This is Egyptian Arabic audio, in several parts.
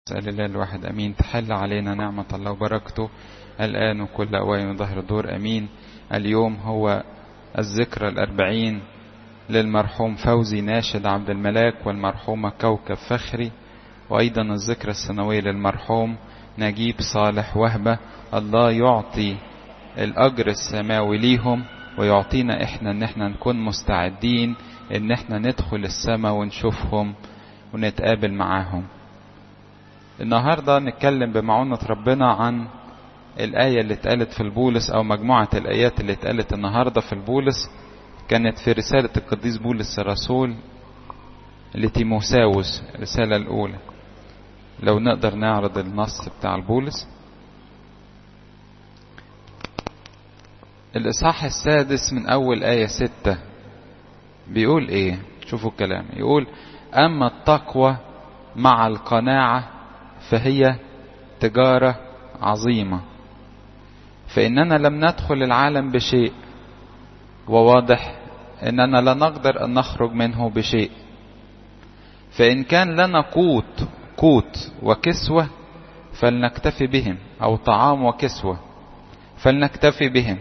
نسأل الله الواحد أمين تحل علينا نعمة الله وبركته الآن وكل أوان ظهر دور أمين اليوم هو الذكرى الأربعين للمرحوم فوزي ناشد عبد الملاك والمرحومة كوكب فخري وأيضا الذكرى السنوية للمرحوم نجيب صالح وهبة الله يعطي الأجر السماوي ليهم ويعطينا إحنا إن إحنا نكون مستعدين إن إحنا ندخل السماء ونشوفهم ونتقابل معاهم النهاردة نتكلم بمعونة ربنا عن الآية اللي اتقالت في البولس أو مجموعة الآيات اللي اتقالت النهاردة في البولس كانت في رسالة القديس بولس الرسول لتيموساوس الرسالة الأولى لو نقدر نعرض النص بتاع البولس الإصحاح السادس من أول آية ستة بيقول إيه شوفوا الكلام يقول أما التقوى مع القناعة فهي تجارة عظيمة فإننا لم ندخل العالم بشيء وواضح أننا لا نقدر أن نخرج منه بشيء فإن كان لنا قوت قوت وكسوة فلنكتفي بهم أو طعام وكسوة فلنكتفي بهم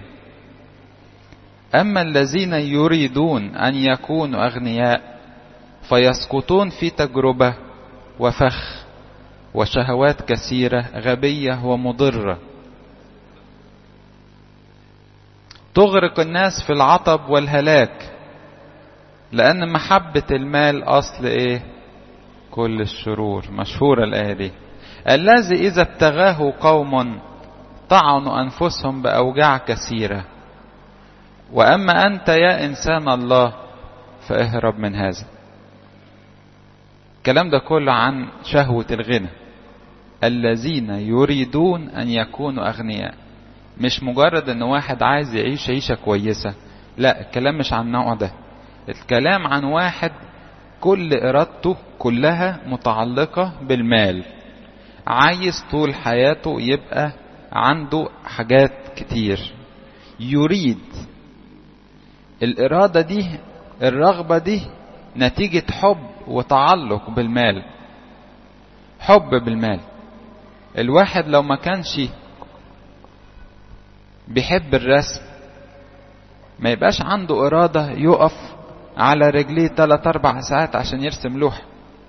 أما الذين يريدون أن يكونوا أغنياء فيسقطون في تجربة وفخ وشهوات كثيرة غبية ومضرة تغرق الناس في العطب والهلاك لأن محبة المال أصل إيه كل الشرور مشهورة الآية دي الذي إذا ابتغاه قوم طعنوا أنفسهم بأوجاع كثيرة وأما أنت يا إنسان الله فاهرب من هذا الكلام ده كله عن شهوة الغنى الذين يريدون أن يكونوا أغنياء مش مجرد أن واحد عايز يعيش عيشة كويسة لا الكلام مش عن النوع ده الكلام عن واحد كل إرادته كلها متعلقة بالمال عايز طول حياته يبقى عنده حاجات كتير يريد الإرادة دي الرغبة دي نتيجة حب وتعلق بالمال حب بالمال الواحد لو ما كانش بيحب الرسم ما يبقاش عنده إرادة يقف على رجليه 3 أربع ساعات عشان يرسم لوحة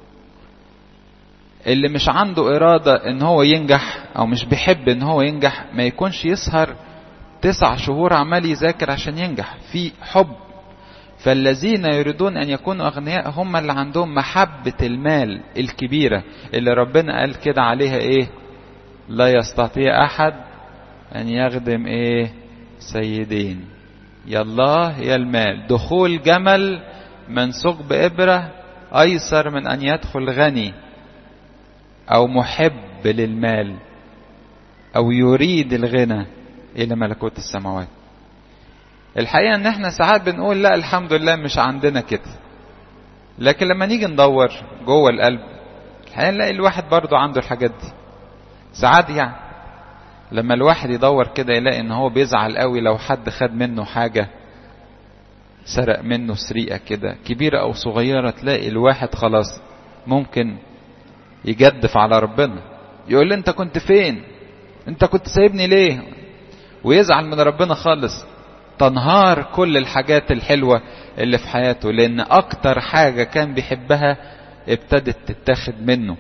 اللي مش عنده إرادة إن هو ينجح أو مش بيحب إن هو ينجح ما يكونش يسهر تسع شهور عمال يذاكر عشان ينجح في حب فالذين يريدون أن يكونوا أغنياء هم اللي عندهم محبة المال الكبيرة اللي ربنا قال كده عليها إيه لا يستطيع أحد أن يخدم إيه سيدين يا الله يا المال دخول جمل منسوق بإبرة أيسر من أن يدخل غني أو محب للمال أو يريد الغنى إلى ملكوت السماوات الحقيقة ان احنا ساعات بنقول لا الحمد لله مش عندنا كده لكن لما نيجي ندور جوه القلب الحقيقة نلاقي الواحد برضو عنده الحاجات دي ساعات يعني لما الواحد يدور كده يلاقي ان هو بيزعل قوي لو حد خد منه حاجة سرق منه سرقة كده كبيرة او صغيرة تلاقي الواحد خلاص ممكن يجدف على ربنا يقول لي انت كنت فين انت كنت سايبني ليه ويزعل من ربنا خالص تنهار كل الحاجات الحلوة اللي في حياته لأن أكتر حاجة كان بيحبها ابتدت تتاخد منه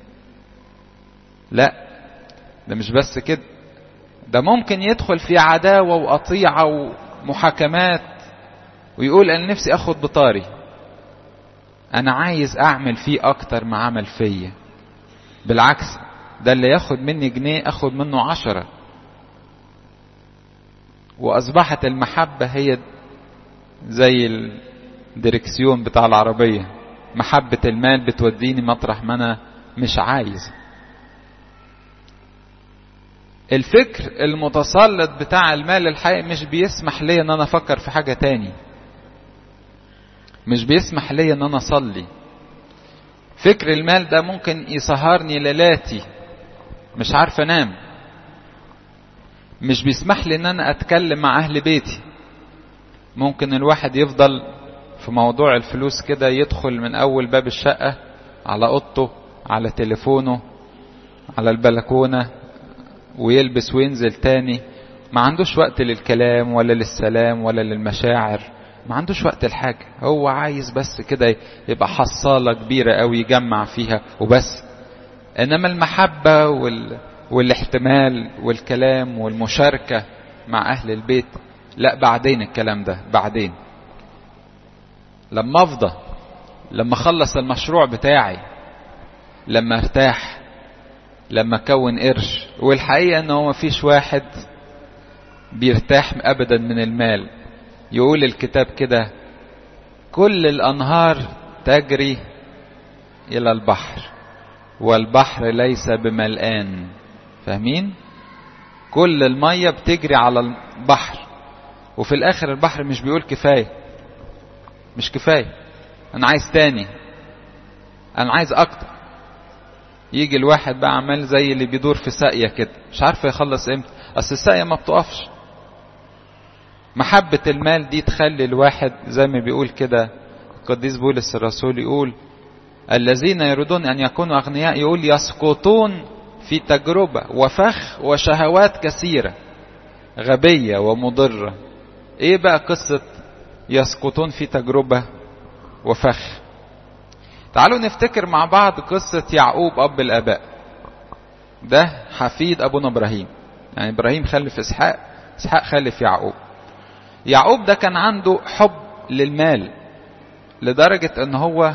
لا ده مش بس كده ده ممكن يدخل في عداوة وقطيعة ومحاكمات ويقول أنا نفسي أخد بطاري أنا عايز أعمل فيه أكتر ما عمل فيا بالعكس ده اللي ياخد مني جنيه أخد منه عشرة وأصبحت المحبة هي زي الدركسيون بتاع العربية محبة المال بتوديني مطرح ما أنا مش عايز الفكر المتسلط بتاع المال الحقيقي مش بيسمح لي ان انا افكر في حاجة تاني مش بيسمح لي ان انا اصلي فكر المال ده ممكن يسهرني ليلاتي مش عارف انام مش بيسمح لي ان انا اتكلم مع اهل بيتي ممكن الواحد يفضل في موضوع الفلوس كده يدخل من اول باب الشقة على اوضته على تليفونه على البلكونة ويلبس وينزل تاني ما عندوش وقت للكلام ولا للسلام ولا للمشاعر ما عندوش وقت الحاجة هو عايز بس كده يبقى حصالة كبيرة قوي يجمع فيها وبس انما المحبة وال... والاحتمال والكلام والمشاركة مع اهل البيت لا بعدين الكلام ده بعدين لما افضى لما اخلص المشروع بتاعي لما ارتاح لما اكون قرش والحقيقة ان هو مفيش واحد بيرتاح ابدا من المال يقول الكتاب كده كل الانهار تجري الى البحر والبحر ليس بملآن فاهمين كل المية بتجري على البحر وفي الاخر البحر مش بيقول كفاية مش كفاية انا عايز تاني انا عايز اكتر يجي الواحد بقى عمال زي اللي بيدور في ساقية كده مش عارف يخلص امتى اصل الساقية ما بتقفش محبة المال دي تخلي الواحد زي ما بيقول كده القديس بولس الرسول يقول الذين يريدون أن يكونوا أغنياء يقول يسقطون في تجربة وفخ وشهوات كثيرة غبية ومضرة ايه بقى قصة يسقطون في تجربة وفخ تعالوا نفتكر مع بعض قصة يعقوب أب الآباء ده حفيد أبونا إبراهيم يعني إبراهيم خلف إسحاق إسحاق خلف يعقوب يعقوب ده كان عنده حب للمال لدرجة ان هو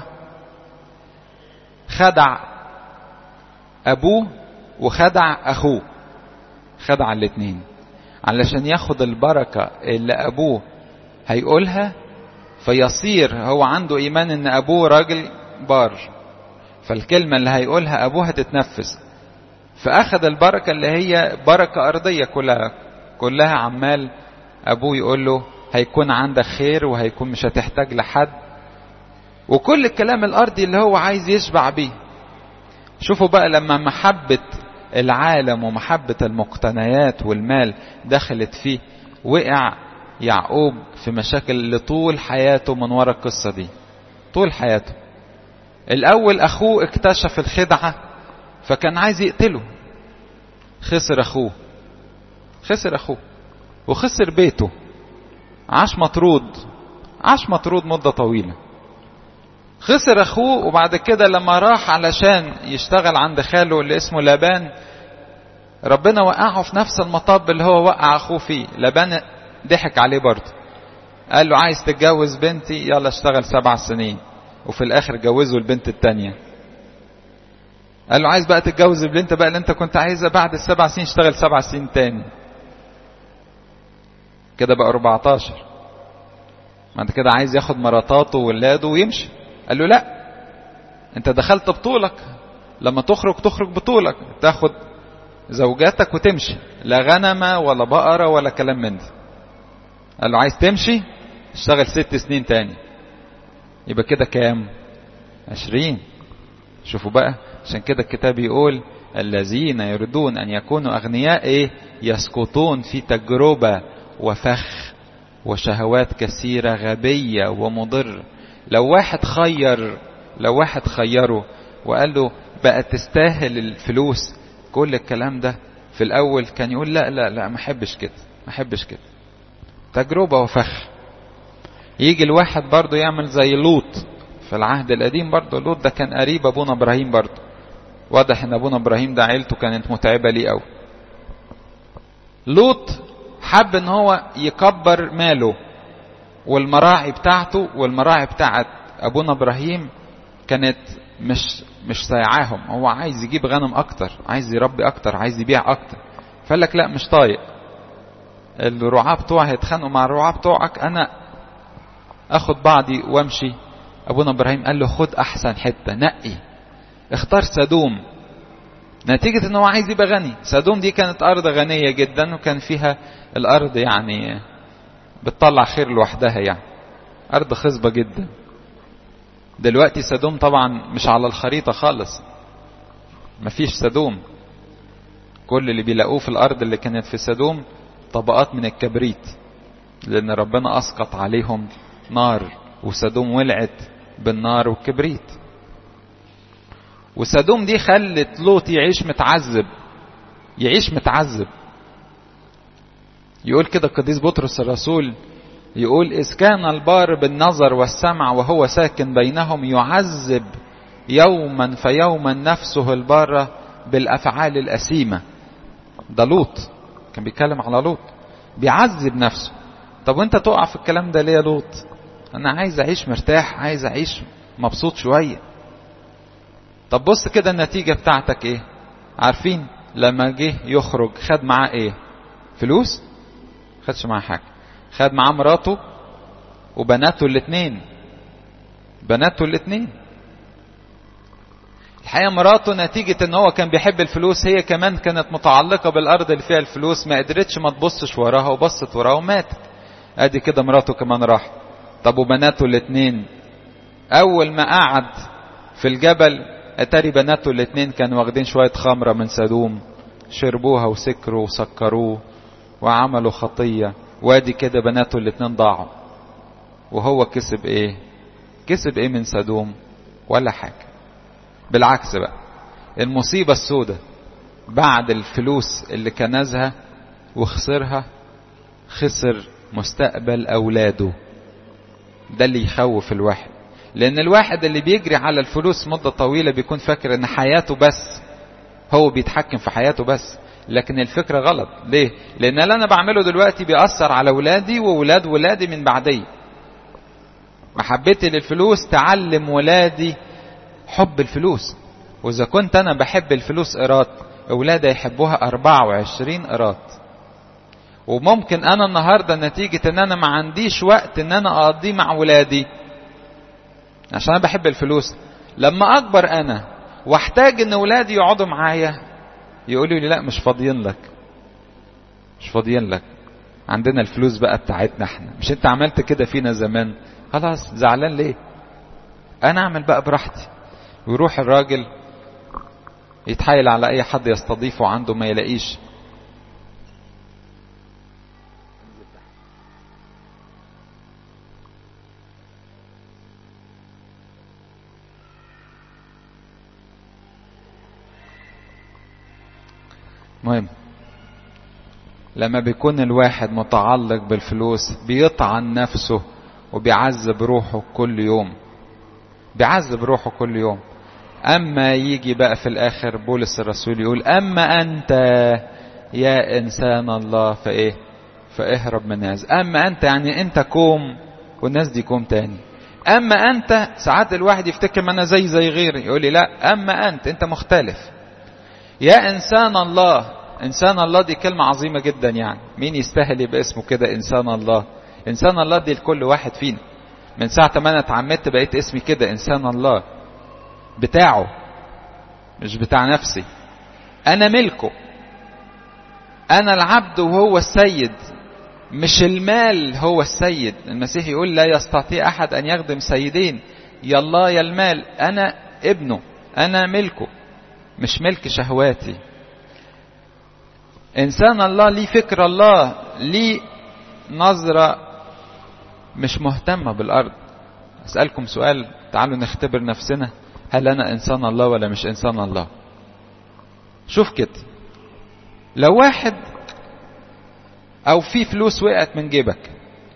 خدع ابوه وخدع اخوه خدع الاتنين علشان ياخد البركة اللي ابوه هيقولها فيصير هو عنده ايمان ان ابوه راجل بار فالكلمة اللي هيقولها ابوه هتتنفذ فاخد البركة اللي هي بركة ارضية كلها كلها عمال ابوه يقول له هيكون عندك خير وهيكون مش هتحتاج لحد وكل الكلام الارضي اللي هو عايز يشبع بيه شوفوا بقى لما محبة العالم ومحبة المقتنيات والمال دخلت فيه وقع يعقوب في مشاكل لطول حياته من ورا القصة دي طول حياته الاول اخوه اكتشف الخدعة فكان عايز يقتله خسر اخوه خسر اخوه وخسر بيته عاش مطرود عاش مطرود مدة طويلة خسر اخوه وبعد كده لما راح علشان يشتغل عند خاله اللي اسمه لابان ربنا وقعه في نفس المطب اللي هو وقع اخوه فيه لابان ضحك عليه برضه قال له عايز تتجوز بنتي يلا اشتغل سبع سنين وفي الاخر جوزه البنت التانية قال له عايز بقى تتجوز البنت بقى اللي انت كنت عايزها بعد السبع سنين اشتغل سبع سنين تاني كده بقى 14 بعد كده عايز ياخد مراتاته وولاده ويمشي قال له لا انت دخلت بطولك لما تخرج تخرج بطولك تاخد زوجاتك وتمشي لا غنمة ولا بقرة ولا كلام من ده قال له عايز تمشي اشتغل ست سنين تاني يبقى كده كام عشرين شوفوا بقى عشان كده الكتاب يقول الذين يريدون ان يكونوا اغنياء ايه يسقطون في تجربة وفخ وشهوات كثيرة غبية ومضر لو واحد خير لو واحد خيره وقال له بقى تستاهل الفلوس كل الكلام ده في الاول كان يقول لا لا لا ما احبش كده ما احبش كده تجربة وفخ يجي الواحد برضه يعمل زي لوط في العهد القديم برضه لوط ده كان قريب ابونا ابراهيم برضه واضح ان ابونا ابراهيم ده عيلته كانت متعبة ليه قوي لوط حب ان هو يكبر ماله والمراعي بتاعته والمراعي بتاعت ابونا ابراهيم كانت مش مش سايعاهم هو عايز يجيب غنم اكتر عايز يربي اكتر عايز يبيع اكتر فقال لك لا مش طايق الرعاة بتوعي هيتخانقوا مع الرعاة بتوعك انا اخد بعضي وامشي ابونا ابراهيم قال له خد احسن حته نقي اختار سدوم نتيجة ان هو عايز يبقى غني سدوم دي كانت ارض غنية جدا وكان فيها الارض يعني بتطلع خير لوحدها يعني ارض خصبة جدا دلوقتي سدوم طبعا مش على الخريطة خالص مفيش سدوم كل اللي بيلاقوه في الارض اللي كانت في سدوم طبقات من الكبريت لان ربنا اسقط عليهم نار وسدوم ولعت بالنار والكبريت وسدوم دي خلت لوط يعيش متعذب يعيش متعذب يقول كده القديس بطرس الرسول يقول إذ كان البار بالنظر والسمع وهو ساكن بينهم يعذب يوما فيوما نفسه البارة بالأفعال الأثيمة ده لوط كان بيتكلم على لوط بيعذب نفسه طب وانت تقع في الكلام ده ليه يا لوط انا عايز اعيش مرتاح عايز اعيش مبسوط شوية طب بص كده النتيجة بتاعتك ايه عارفين لما جه يخرج خد معاه ايه فلوس خدش معاه حاجة خد معاه مراته وبناته الاتنين بناته الاتنين الحقيقة مراته نتيجة ان هو كان بيحب الفلوس هي كمان كانت متعلقة بالارض اللي فيها الفلوس ما قدرتش ما تبصش وراها وبصت وراها وماتت ادي كده مراته كمان راح طب وبناته الاتنين اول ما قعد في الجبل اتاري بناته الاتنين كانوا واخدين شوية خمرة من سدوم شربوها وسكروا وسكروه وعملوا خطية وادي كده بناته الاتنين ضاعوا وهو كسب ايه كسب ايه من سدوم ولا حاجة بالعكس بقى المصيبة السوداء بعد الفلوس اللي كنزها وخسرها خسر مستقبل أولاده ده اللي يخوف الواحد لأن الواحد اللي بيجري على الفلوس مدة طويلة بيكون فاكر إن حياته بس هو بيتحكم في حياته بس لكن الفكرة غلط ليه؟ لأن اللي أنا بعمله دلوقتي بيأثر على ولادي وولاد ولادي من بعدي محبتي للفلوس تعلم ولادي حب الفلوس وإذا كنت أنا بحب الفلوس قراط أولادي يحبوها 24 قراط وممكن أنا النهاردة نتيجة إن أنا ما عنديش وقت إن أنا أقضيه مع ولادي عشان أنا بحب الفلوس لما أكبر أنا واحتاج إن ولادي يقعدوا معايا يقولوا لي لا مش فاضيين لك مش فاضيين لك عندنا الفلوس بقى بتاعتنا احنا مش انت عملت كده فينا زمان خلاص زعلان ليه انا اعمل بقى براحتي ويروح الراجل يتحايل على اي حد يستضيفه عنده ما يلاقيش مهم لما بيكون الواحد متعلق بالفلوس بيطعن نفسه وبيعذب روحه كل يوم بيعذب روحه كل يوم اما يجي بقى في الاخر بولس الرسول يقول اما انت يا انسان الله فايه فاهرب من الناس اما انت يعني انت كوم والناس دي كوم تاني اما انت ساعات الواحد يفتكر ما انا زي زي غيري يقول لي لا اما انت انت مختلف يا انسان الله انسان الله دي كلمة عظيمة جدا يعني مين يستاهل يبقى اسمه كده انسان الله انسان الله دي لكل واحد فينا من ساعة ما انا اتعمدت بقيت اسمي كده انسان الله بتاعه مش بتاع نفسي انا ملكه انا العبد وهو السيد مش المال هو السيد المسيح يقول لا يستطيع احد ان يخدم سيدين يا الله يا المال انا ابنه انا ملكه مش ملك شهواتي انسان الله ليه فكر الله ليه نظرة مش مهتمة بالارض اسألكم سؤال تعالوا نختبر نفسنا هل انا انسان الله ولا مش انسان الله شوف كده لو واحد او في فلوس وقعت من جيبك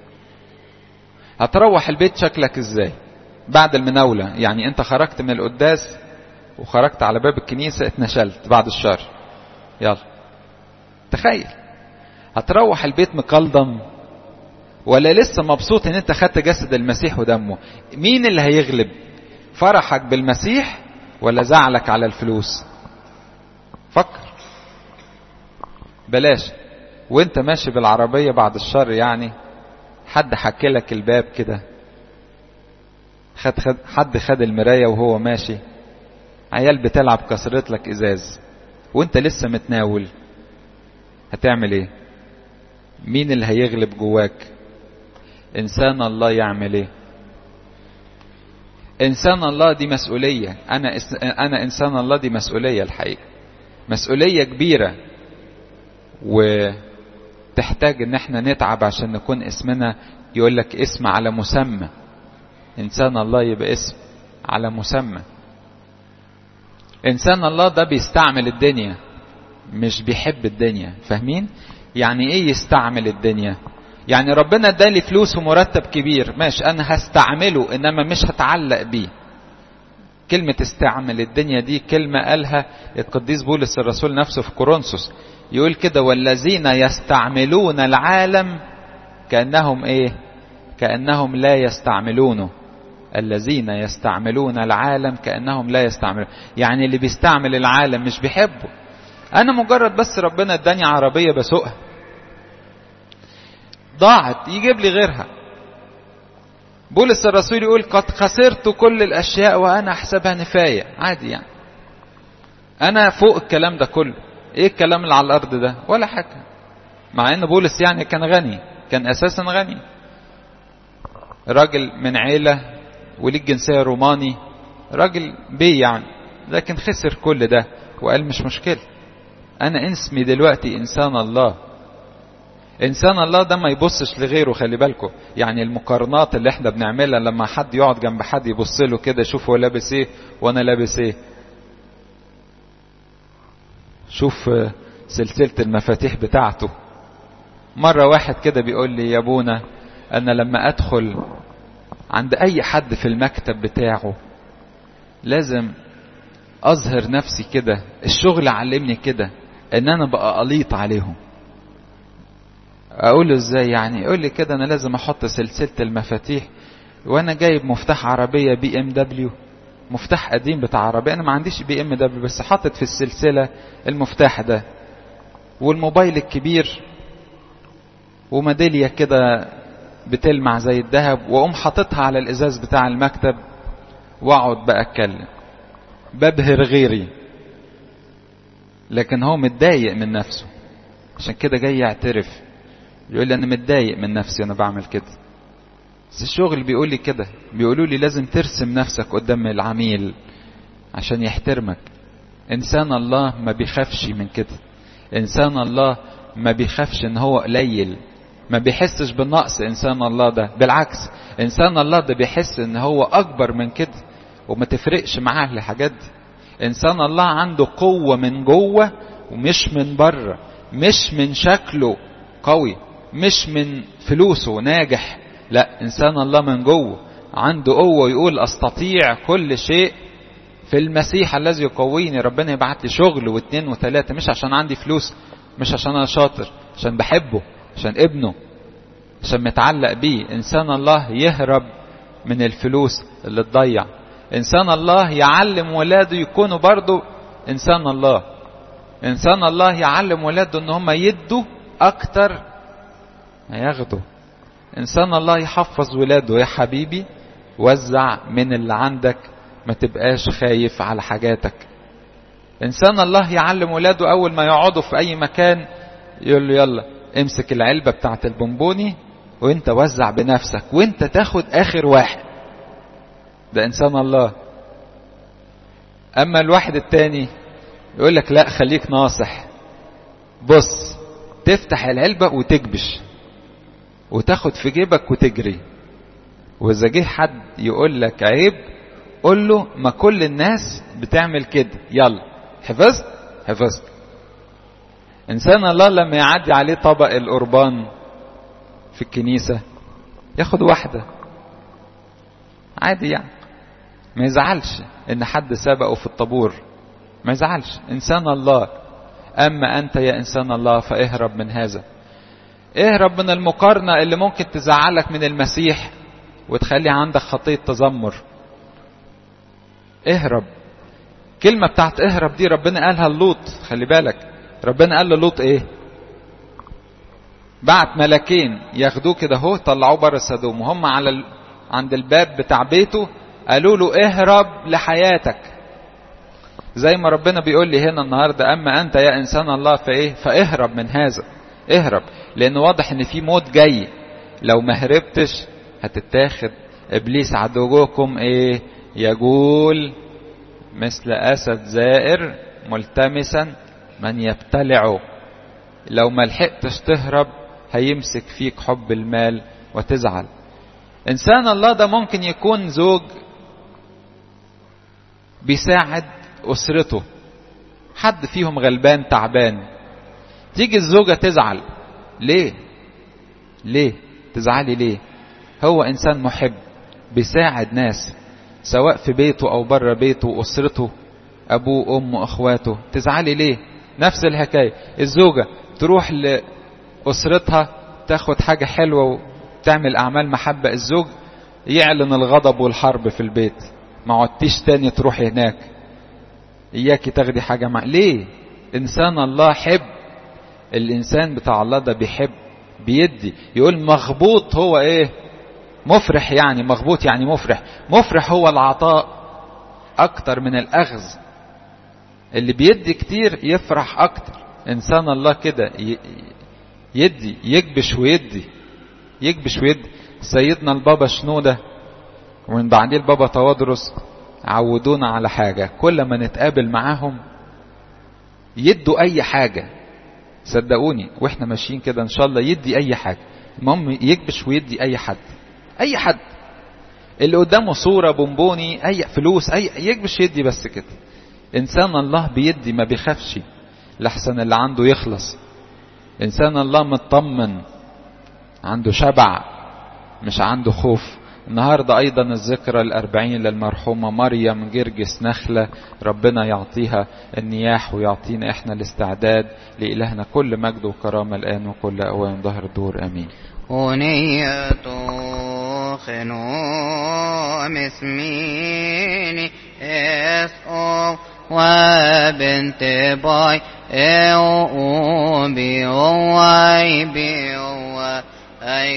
هتروح البيت شكلك ازاي بعد المناولة يعني انت خرجت من القداس وخرجت على باب الكنيسة اتنشلت بعد الشر يلا تخيل هتروح البيت مكلضم ولا لسه مبسوط ان انت خدت جسد المسيح ودمه مين اللي هيغلب فرحك بالمسيح ولا زعلك على الفلوس فكر بلاش وانت ماشي بالعربية بعد الشر يعني حد حكي لك الباب كده خد خد حد خد المراية وهو ماشي عيال بتلعب كسرت لك ازاز وانت لسه متناول هتعمل ايه مين اللي هيغلب جواك انسان الله يعمل ايه انسان الله دي مسؤولية انا انا انسان الله دي مسؤولية الحقيقة مسؤولية كبيرة وتحتاج ان احنا نتعب عشان نكون اسمنا يقول لك اسم على مسمى انسان الله يبقى اسم على مسمى انسان الله ده بيستعمل الدنيا مش بيحب الدنيا فاهمين يعني ايه يستعمل الدنيا يعني ربنا ادالي فلوس ومرتب كبير ماشي انا هستعمله انما مش هتعلق بيه كلمة استعمل الدنيا دي كلمة قالها القديس بولس الرسول نفسه في كورنثوس يقول كده والذين يستعملون العالم كأنهم ايه كأنهم لا يستعملونه الذين يستعملون العالم كأنهم لا يستعملون يعني اللي بيستعمل العالم مش بيحبه انا مجرد بس ربنا اداني عربية بسوقها ضاعت يجيب لي غيرها بولس الرسول يقول قد خسرت كل الاشياء وانا احسبها نفاية عادي يعني انا فوق الكلام ده كله ايه الكلام اللي على الارض ده ولا حاجة مع ان بولس يعني كان غني كان اساسا غني راجل من عيلة وليه الجنسية روماني راجل بي يعني لكن خسر كل ده وقال مش مشكلة انا اسمي دلوقتي انسان الله انسان الله ده ما يبصش لغيره خلي بالكم يعني المقارنات اللي احنا بنعملها لما حد يقعد جنب حد يبص له كده شوف هو لابس ايه وانا لابس ايه شوف سلسلة المفاتيح بتاعته مرة واحد كده بيقول لي يا ابونا انا لما ادخل عند اي حد في المكتب بتاعه لازم اظهر نفسي كده الشغل علمني كده ان انا بقى قليط عليهم اقول له ازاي يعني يقول لي كده انا لازم احط سلسله المفاتيح وانا جايب مفتاح عربيه بي ام دبليو مفتاح قديم بتاع عربيه انا ما عنديش بي ام دبليو بس حاطط في السلسله المفتاح ده والموبايل الكبير وميداليه كده بتلمع زي الذهب واقوم حاططها على الازاز بتاع المكتب واقعد بقى اتكلم ببهر غيري لكن هو متضايق من نفسه عشان كده جاي يعترف يقول لي انا متضايق من نفسي وانا بعمل كده بس الشغل بيقول لي كده بيقولوا لي لازم ترسم نفسك قدام العميل عشان يحترمك انسان الله ما بيخافش من كده انسان الله ما بيخافش ان هو قليل ما بيحسش بالنقص انسان الله ده بالعكس انسان الله ده بيحس ان هو اكبر من كده وما تفرقش معاه الحاجات دي انسان الله عنده قوة من جوه ومش من بره مش من شكله قوي مش من فلوسه ناجح لا انسان الله من جوه عنده قوة يقول استطيع كل شيء في المسيح الذي يقويني ربنا يبعت لي شغل واثنين وثلاثة مش عشان عندي فلوس مش عشان انا شاطر عشان بحبه عشان ابنه عشان متعلق بيه انسان الله يهرب من الفلوس اللي تضيع انسان الله يعلم ولاده يكونوا برضو انسان الله انسان الله يعلم ولاده ان هم يدوا اكتر ما ياخدوا انسان الله يحفظ ولاده يا حبيبي وزع من اللي عندك ما تبقاش خايف على حاجاتك انسان الله يعلم ولاده اول ما يقعدوا في اي مكان يقول له يلا امسك العلبة بتاعت البونبوني وانت وزع بنفسك وانت تاخد اخر واحد ده انسان الله اما الواحد التاني يقول لك لا خليك ناصح بص تفتح العلبة وتكبش وتاخد في جيبك وتجري واذا جه حد يقول لك عيب قول له ما كل الناس بتعمل كده يلا حفظت حفظت انسان الله لما يعدي عليه طبق القربان في الكنيسة ياخد واحدة عادي يعني ما يزعلش ان حد سبقه في الطابور ما يزعلش انسان الله اما انت يا انسان الله فاهرب من هذا اهرب من المقارنة اللي ممكن تزعلك من المسيح وتخلي عندك خطية تذمر اهرب كلمة بتاعت اهرب دي ربنا قالها لوط خلي بالك ربنا قال للوط ايه بعت ملكين ياخدوه كده اهو طلعوه بره سدوم وهم على ال... عند الباب بتاع بيته قالوا له اهرب لحياتك زي ما ربنا بيقول لي هنا النهارده اما انت يا انسان الله فايه فاهرب من هذا اهرب لان واضح ان في موت جاي لو ما هربتش هتتاخد ابليس عدوكم ايه يقول مثل اسد زائر ملتمسا من يبتلعه لو ما لحقتش تهرب هيمسك فيك حب المال وتزعل انسان الله ده ممكن يكون زوج بيساعد أسرته حد فيهم غلبان تعبان تيجي الزوجة تزعل ليه ليه تزعلي ليه هو إنسان محب بيساعد ناس سواء في بيته أو بره بيته وأسرته أبوه أمه أخواته تزعلي ليه نفس الحكاية الزوجة تروح لأسرتها تاخد حاجة حلوة وتعمل أعمال محبة الزوج يعلن الغضب والحرب في البيت ما عدتيش تاني تروحي هناك إياكي تاخدي حاجة مع ليه إنسان الله حب الإنسان بتاع الله ده بيحب بيدي يقول مغبوط هو إيه مفرح يعني مغبوط يعني مفرح مفرح هو العطاء أكتر من الأخذ اللي بيدي كتير يفرح أكتر إنسان الله كده يدي يكبش ويدي يكبش ويدي سيدنا البابا شنودة ومن بعديه البابا توادرس عودونا على حاجة كل ما نتقابل معاهم يدوا أي حاجة صدقوني واحنا ماشيين كده ان شاء الله يدي اي حاجة المهم يكبش ويدي اي حد اي حد اللي قدامه صورة بونبوني اي فلوس اي يكبش يدي بس كده انسان الله بيدي ما بيخافش لحسن اللي عنده يخلص انسان الله مطمن عنده شبع مش عنده خوف النهاردة أيضا الذكرى الأربعين للمرحومة مريم جرجس نخلة ربنا يعطيها النياح ويعطينا إحنا الاستعداد لإلهنا كل مجد وكرامة الآن وكل أوان ظهر الدور أمين أنية خنوم اسميني اس او وبنت باي او بي او واي بي او